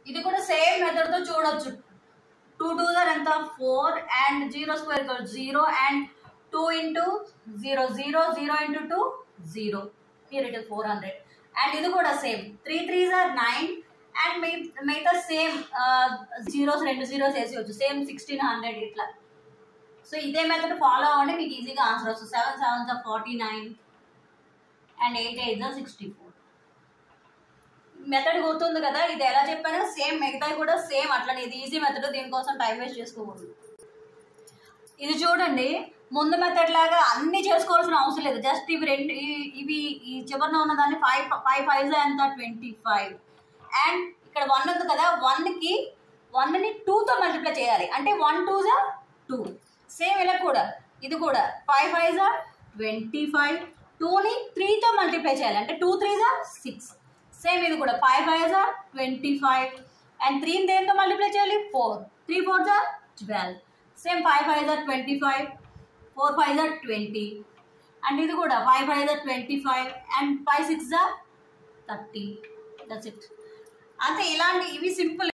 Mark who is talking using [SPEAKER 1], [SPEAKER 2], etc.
[SPEAKER 1] ఇది కూడా same method తో చూడొచ్చు టూ టూ దర్ ఎంత four and zero square zero and two into zero zero zero into two zero here it is four hundred and ఇది కూడా same three three are nine and మిగతా same zeros రెండు zeros వేసేయచ్చు same sixteen hundred ఇట్లా so ఇదే method follow అవ్వండి మీకు ఈజీగా ఆన్సర్ వస్తుంది seven seven forty nine and eight eight sixty four method గుర్తుంది కదా ఇది ఎలా చెప్పానో సేమ్ మిగతాయి కూడా సేమ్ అట్లనే ఇది ఈజీ మెథడ్ దీనికోసం టైం వేస్ట్ చేసుకోకూడదు ఇది చూడండి ముందు మెథడ్ లాగా అన్ని చేసుకోవాల్సిన అవసరం లేదు జస్ట్ ఇవి రెండు ఈ- ఇవి ఈ చివరిన ఉన్నదాన్ని ఫైవ్ ఫైవ్ ఫైవ్ ఎంత ట్వంటీ ఫైవ్ అండ్ ఇక్కడ వన్ ఉంది కదా వన్కి వన్ని టూతో మల్టిప్లై చేయాలి అంటే వన్ టూ జా టూ సేమ్ ఇలా కూడా ఇది కూడా ఫైవ్ ఫైవ్ జా ట్వంటీ ఫైవ్ టూని త్రీతో మల్టిప్లై చేయాలి అంటే టూ త్రీ జా సిక్స్ సేమ్ ఇది కూడా ఫైవ్ ఫైవ్ జా ట్వంటీ ఫైవ్ అండ్ త్రీని దేంతో మల్టిప్లై చేయాలి ఫోర్ త్రీ ఫోర్ జా ట్వెల్వ్ సేమ్ ఫైవ్ ఫైవ్ జా ట్వంటీ ఫైవ్ ఫోర్ ఫైవ్ జా ట్వంటీ అండ్ ఇది కూడా ఫైవ్ ఫైవ్ జా twenty five and five six జా థర్టీ దట్స్ ఇట్ అంతే ఇలాంటి ఇవి సింపుల్